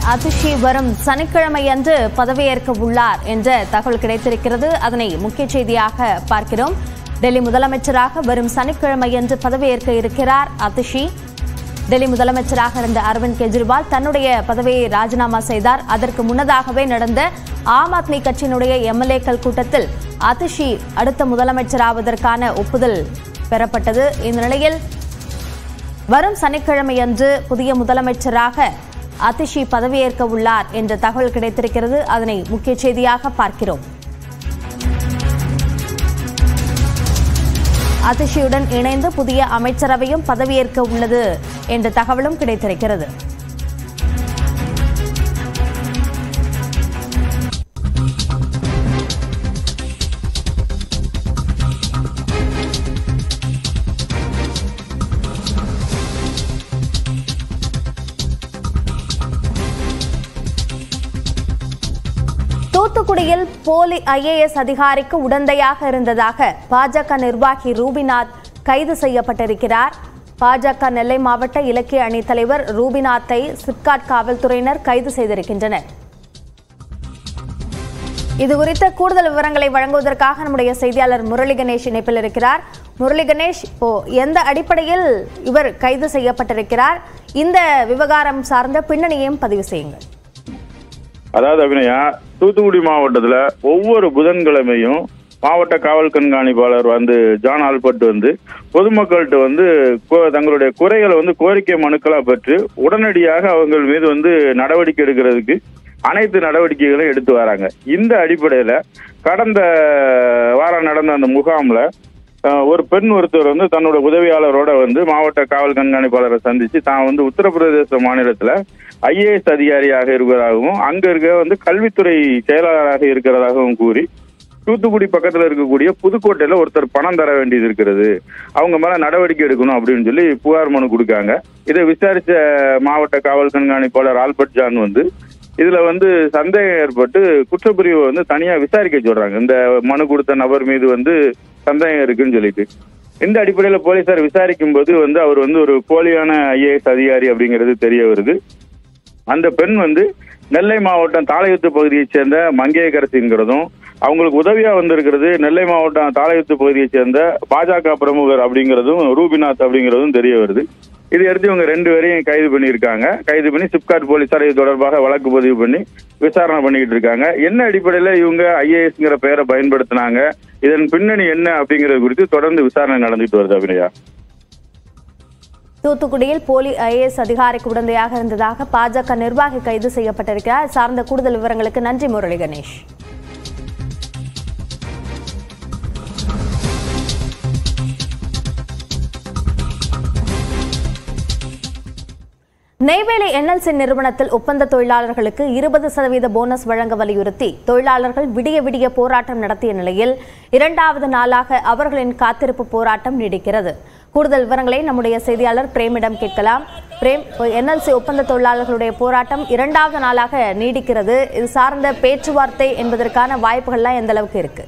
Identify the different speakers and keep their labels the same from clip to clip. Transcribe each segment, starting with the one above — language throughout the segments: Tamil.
Speaker 1: அதிஷி வரும் சனிக்கிழமை அன்று பதவியேற்க உள்ளார் என்ற தகவல் கிடைத்திருக்கிறது அதனை முக்கிய செய்தியாக பார்க்கிறோம் டெல்லி முதலமைச்சராக வரும் சனிக்கிழமை அன்று பதவியேற்க இருக்கிறார் அதிஷி டெல்லி முதலமைச்சராக இருந்த அரவிந்த் கெஜ்ரிவால் தன்னுடைய பதவியை ராஜினாமா செய்தார் அதற்கு முன்னதாகவே நடந்த ஆம் ஆத்மி கட்சியினுடைய எம்எல்ஏக்கள் கூட்டத்தில் அதிஷி அடுத்த முதலமைச்சராவதற்கான ஒப்புதல் பெறப்பட்டது இந்த நிலையில் வரும் சனிக்கிழமையன்று புதிய முதலமைச்சராக அதிஷி பதவியேற்க உள்ளார் என்ற தகவல் கிடைத்திருக்கிறது அதனை முக்கிய செய்தியாக பார்க்கிறோம் அதிஷியுடன் இணைந்து புதிய அமைச்சரவையும் பதவியேற்க உள்ளது என்ற தகவலும் கிடைத்திருக்கிறது தூத்துக்குடியில் போலி ஐஏஎஸ் அதிகாரிக்கு உடந்தையாக இருந்ததாக பாஜக நிர்வாகி ரூபிநாத் கைது செய்யப்பட்டிருக்கிறார் பாஜக நெல்லை மாவட்ட இலக்கிய அணி தலைவர் ரூபிநாத்தை சிப்காட் காவல்துறையினர் கைது செய்திருக்கின்றனர் இது குறித்த கூடுதல் விவரங்களை வழங்குவதற்காக நம்முடைய செய்தியாளர் முரளி கணேஷ் இணைப்பில் இருக்கிறார் முரளி கணேஷ் இப்போ எந்த அடிப்படையில் இவர் கைது செய்யப்பட்டிருக்கிறார் இந்த விவகாரம் சார்ந்த பின்னணியையும் பதிவு செய்யுங்கள்
Speaker 2: அதாவது அபிநயா தூத்துக்குடி மாவட்டத்துல ஒவ்வொரு புதன்கிழமையும் மாவட்ட காவல் கண்காணிப்பாளர் வந்து ஜான் ஆல்பர்ட் வந்து பொதுமக்கள்கிட்ட வந்து கோ- தங்களுடைய குறைகளை வந்து கோரிக்கை மனுக்களா பெற்று உடனடியாக அவங்க மீது வந்து நடவடிக்கை எடுக்கிறதுக்கு அனைத்து நடவடிக்கைகளையும் எடுத்து வராங்க இந்த அடிப்படையில கடந்த வாரம் நடந்த அந்த முகாம்ல அஹ், ஒரு பெண் ஒருத்தர் வந்து தன்னோட உதவியாளரோட வந்து மாவட்ட காவல் கண்காணிப்பாளரை சந்திச்சு தான் வந்து உத்தரப்பிரதேச மாநிலத்துல ஐஏஎஸ் அதிகாரியாக இருக்கிறதாகவும் அங்க இருக்க வந்து கல்வித்துறை செயலாளராக இருக்கிறதாகவும் கூறி தூத்துக்குடி பக்கத்துல இருக்கக்கூடிய புதுக்கோட்டையில ஒருத்தர் பணம் தர வேண்டியது இருக்கிறது அவங்க மேல நடவடிக்கை எடுக்கணும் அப்படின்னு சொல்லி புகார் மனு கொடுக்காங்க இதை விசாரிச்ச மாவட்ட காவல் கண்காணிப்பாளர் ஆல்பர்ட் ஜான் வந்து இதுல வந்து சந்தேகம் ஏற்பட்டு குற்றப்பிரிவை வந்து தனியா விசாரிக்க சொல்றாங்க இந்த மனு கொடுத்த நபர் மீது வந்து சந்தேகம் இருக்குன்னு சொல்லிட்டு இந்த அடிப்படையில போலீசார் விசாரிக்கும் போது வந்து அவர் வந்து ஒரு போலியான ஐஏஎஸ் அதிகாரி அப்படிங்கிறது தெரிய வருது அந்த பெண் வந்து நெல்லை மாவட்டம் தாளையுத்து பகுதியைச் சேர்ந்த மங்கையகரசிங்கிறதும் அவங்களுக்கு உதவியா வந்திருக்கிறது நெல்லை மாவட்டம் தாளையுத்து பகுதியைச் சேர்ந்த பாஜக பிரமுகர் அப்படிங்கிறதும் ரூபிநாத் அப்படிங்கிறதும் தெரிய வருது இதை அடுத்து இவங்க ரெண்டு பேரையும் கைது பண்ணியிருக்காங்க கைது பண்ணி சிப்காட் போலீசார் இது தொடர்பாக வழக்கு பதிவு பண்ணி விசாரணை பண்ணிக்கிட்டு இருக்காங்க என்ன அடிப்படையில இவங்க ஐஏஎஸ்ங்கிற பெயரை பயன்படுத்தினாங்க இதன் பின்னணி என்ன அப்படிங்கிறது குறித்து தொடர்ந்து விசாரணை நடந்துட்டு வருது அபிநயா
Speaker 1: தூத்துக்குடியில் போலி ஐஏஎஸ் அதிகாரிக்கு உடந்தையாக இருந்ததாக பாஜக நிர்வாகி கைது செய்யப்பட்டிருக்கிறார் சார்ந்த கூடுதல் விவரங்களுக்கு நன்றி முரளி கணேஷ் நெய்வேலி என்எல்சி நிறுவனத்தில் ஒப்பந்த தொழிலாளர்களுக்கு இருபது சதவீத போனஸ் வழங்க வலியுறுத்தி தொழிலாளர்கள் விடிய விடிய போராட்டம் நடத்திய நிலையில் இரண்டாவது நாளாக அவர்களின் காத்திருப்பு போராட்டம் நீடிக்கிறது கூடுதல் விவரங்களை நம்முடைய செய்தியாளர் பிரேமிடம் கேட்கலாம் பிரேம் என்எல்சி ஒப்பந்த தொழிலாளர்களுடைய போராட்டம் இரண்டாவது நாளாக நீடிக்கிறது இது சார்ந்த பேச்சுவார்த்தை என்பதற்கான வாய்ப்புகள்லாம் எந்த அளவுக்கு இருக்கு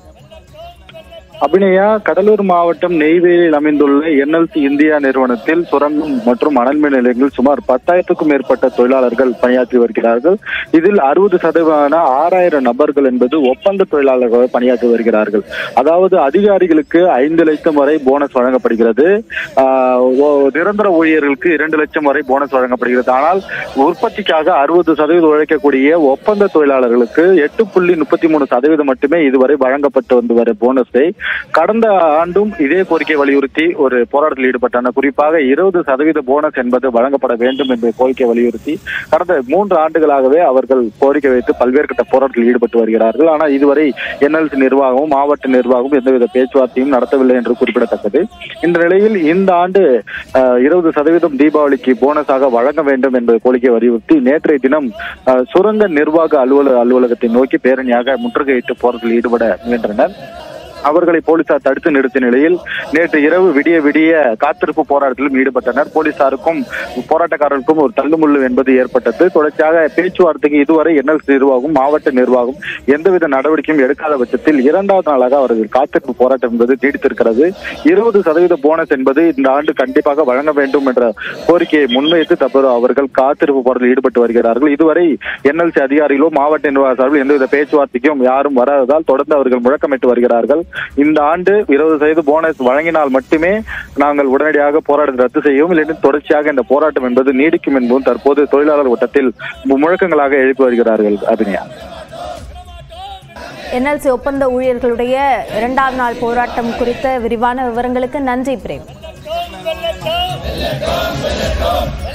Speaker 3: அபிநயா கடலூர் மாவட்டம் நெய்வேலியில் அமைந்துள்ள என்எல்சி இந்தியா நிறுவனத்தில் சுரங்கம் மற்றும் அனல்மின் நிலையங்களில் சுமார் பத்தாயிரத்துக்கும் மேற்பட்ட தொழிலாளர்கள் பணியாற்றி வருகிறார்கள் இதில் அறுபது சதவீதமான ஆறாயிரம் நபர்கள் என்பது ஒப்பந்த தொழிலாளர்கள் பணியாற்றி வருகிறார்கள் அதாவது அதிகாரிகளுக்கு ஐந்து லட்சம் வரை போனஸ் வழங்கப்படுகிறது ஆஹ் ஓ- நிரந்தர ஊழியர்களுக்கு இரண்டு லட்சம் வரை போனஸ் வழங்கப்படுகிறது ஆனால் உற்பத்திக்காக அறுபது சதவீதம் உழைக்கக்கூடிய ஒப்பந்த தொழிலாளர்களுக்கு எட்டு புள்ளி முப்பத்தி மூணு சதவீதம் மட்டுமே இதுவரை வழங்கப்பட்டு வந்து வர போனஸை கடந்த ஆண்டும் இதே கோரிக்கை வலியுறுத்தி ஒரு போராட்டத்தில் ஈடுபட்டனர் குறிப்பாக இருபது சதவீத போனஸ் என்பது வழங்கப்பட வேண்டும் என்ற கோரிக்கை வலியுறுத்தி கடந்த மூன்று ஆண்டுகளாகவே அவர்கள் கோரிக்கை வைத்து பல்வேறு கட்ட போராட்டத்தில் ஈடுபட்டு வருகிறார்கள் ஆனால் இதுவரை என்எல்சி நிர்வாகமும் மாவட்ட நிர்வாகமும் எந்தவித பேச்சுவார்த்தையும் நடத்தவில்லை என்று குறிப்பிடத்தக்கது இந்த நிலையில் இந்த ஆண்டு இருபது சதவீதம் தீபாவளிக்கு போனஸாக வழங்க வேண்டும் என்பது கோரிக்கை வலியுறுத்தி நேற்றைய தினம் அஹ், சுரங்க நிர்வாக அலுவலக அலுவலகத்தை நோக்கி பேரணியாக முற்றுகையிட்டு போராட்டத்தில் ஈடுபட முயன்றனர் அவர்களை போலீசார் தடுத்து நிறுத்திய நிலையில் நேற்று இரவு விடிய விடிய காத்திருப்பு போராட்டத்திலும் ஈடுபட்டனர் போலீசாருக்கும் போராட்டக்காரர்களுக்கும் ஒரு தள்ளுமுள்ளு என்பது ஏற்பட்டது தொடர்ச்சியாக பேச்சுவார்த்தைக்கு இதுவரை என்எல்சி நிர்வாகம் மாவட்ட நிர்வாகம் எந்தவித நடவடிக்கையும் எடுக்காத பட்சத்தில் இரண்டாவது நாளாக அவர்கள் காத்திருப்பு போராட்டம் என்பது நீடித்திருக்கிறது இருபது சதவீத போனஸ் என்பது இந்த ஆண்டு கண்டிப்பாக வழங்க வேண்டும் என்ற கோரிக்கையை முன்வைத்து தற்போது அவர்கள் காத்திருப்பு போராட்டத்தில் ஈடுபட்டு வருகிறார்கள் இதுவரை என்எல்சி அதிகாரிகளோ மாவட்ட நிர்வாக சார்பில் எந்தவித பேச்சுவார்த்தைக்கும் யாரும் வராததால் தொடர்ந்து அவர்கள் முழக்கமிட்டு வருகிறார்கள் இந்த ஆண்டு இருபது சதவீத போனஸ் வழங்கினால் மட்டுமே நாங்கள் உடனடியாக போராட்டத்தை ரத்து செய்யவும் இல்லைன்னு தொடர்ச்சியாக இந்த போராட்டம் என்பது நீடிக்கும் என்பதும் தற்போது தொழிலாளர் வட்டத்தில் முழக்கங்களாக எழுப்பி வருகிறார்கள் அபிநயா
Speaker 1: என்எல்சி ஒப்பந்த ஊழியர்களுடைய இரண்டாம் நாள் போராட்டம் குறித்த விரிவான விவரங்களுக்கு நன்றி பிரேம்
Speaker 4: வெள்ளட்டம் வெள்ளட்டம்